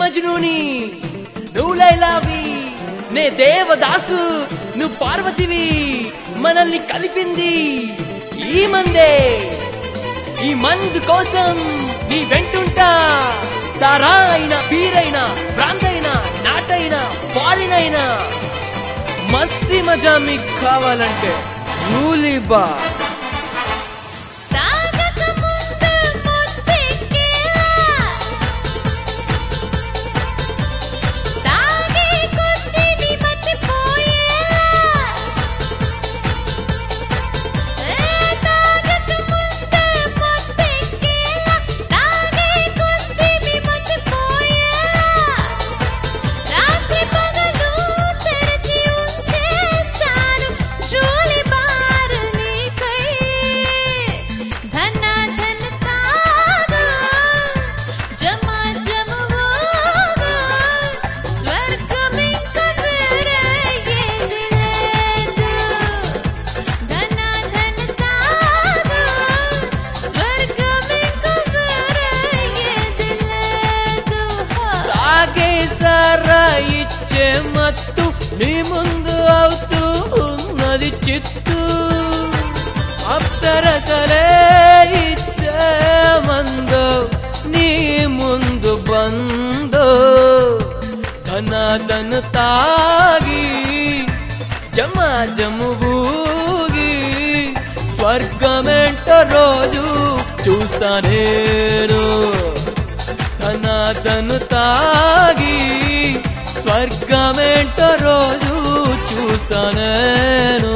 మజ్నుని నువ్వు లైలావి నే దేవదాసు నువ్వు పార్వతివి మనల్ని కలిపింది ఈ మందే ఈ మందు కోసం నీ వెంటుంటా సారా అయినా బీరైనా బ్రాందైనా నాటైనా ఫారినైనా మస్తి మజా మీకు కావాలంటే రూలిబా తాగక ముందు ముద్దెక్కేలా తాగే కొద్ది మతిపోయేలా ఏ తాగక ముందు ముద్దెక్కేలా తాగే కొద్ది మతిపోయేలా రాత్రి పగలు తెరచి ఉంచేస్తాను జూలి బారు నీకై ధన ధన తాగు జమ జమవాగు స్వర్గం ఇంక వేరే ఏది లేదు ధన ధన తాగు స్వర్గం ఇంక వేరే ఏది లేదు తాగే సారా ఇచ్చే మత్తు నీ ముందు అవుతూ ఉన్నది చిత్తు అప్సరసలే ఇచ్చే మందు నీ ముందు బందో ధనాదన తాగి జమ జమువూగి స్వర్గమేంట రోజు చూస్తా నేను ధనాదను తాగి స్వర్గమేంట రోజు చూస్తా నేను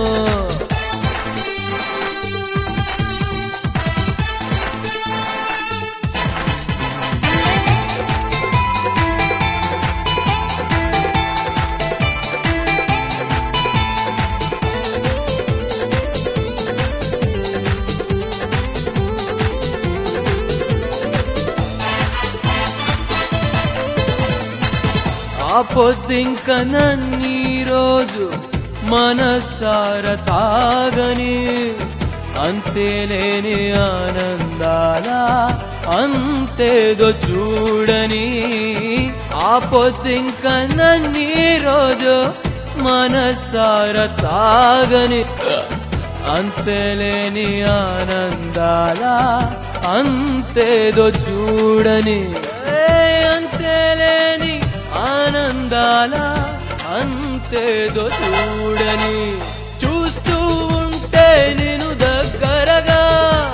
ఆ పొద్దింక నన్నీ రోజు మనసార తాగని అంతేలేని ఆనందాల అంతేదో చూడని ఆ పొద్దింక నన్నీ రోజు మనసార తాగని అంతేలేని ఆనందాల అంతేదో చూడని ఏ అంతేలేని ఆనందాల అంతేదో చూడని చూస్తూ ఉంటే నేను దగ్గరగా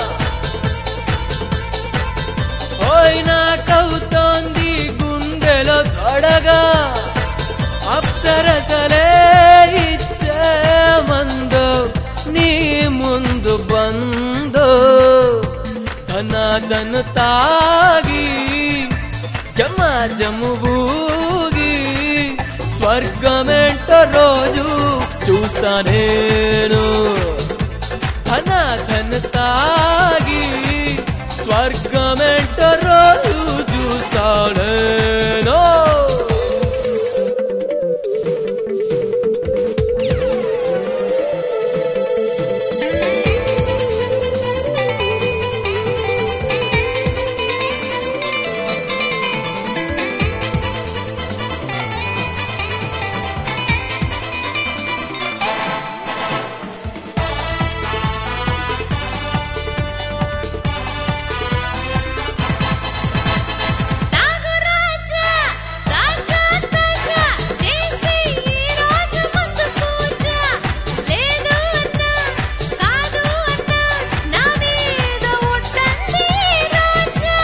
ఓయ్ నాకవుతోంది గుండెలో తొడగా అప్సరసలే ఇచ్చే మందు నీ ముందు బందో ధనాదను తాగి జమ జమువూగి స్వర్గమేంట రోజు చూస్తా నేను ధన ధన తాగి స్వర్గమేంట రోజు చూస్తా నేను తాగు రాజా తాజా తాజా చేసి ఈ రోజు ముందు పూజ లేదు అన్నా కాదు అన్నా నా మీద ఉండండి రాజా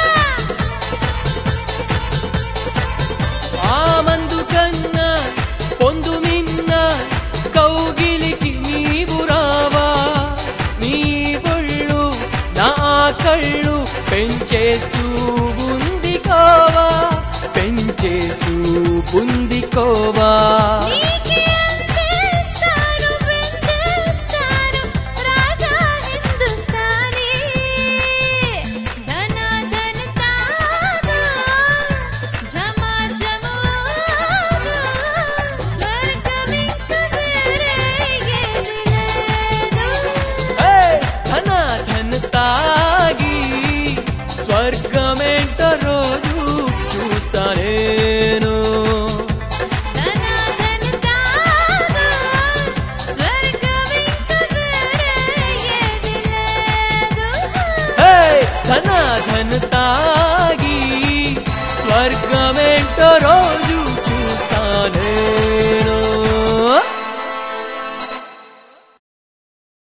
ఆ మందు కన్నా పొందు మిన్న కౌగిలికి నీవు రావా నీ ఒళ్ళు నా కళ్ళు పెంచేస్తూ ఉంది కోవా పెంచేస్తూ ఉంది కోవా నీకే అందిస్తాను విందిస్తాను రాజా హిందుస్తానీ ధన ధన తాగు జమ జమవాగు స్వర్గం ఇంక వేరే ఏది లేదు ఏ ధన ధన తాగి స్వర్గమేంట రోజు చూస్తానే స్వర్గమే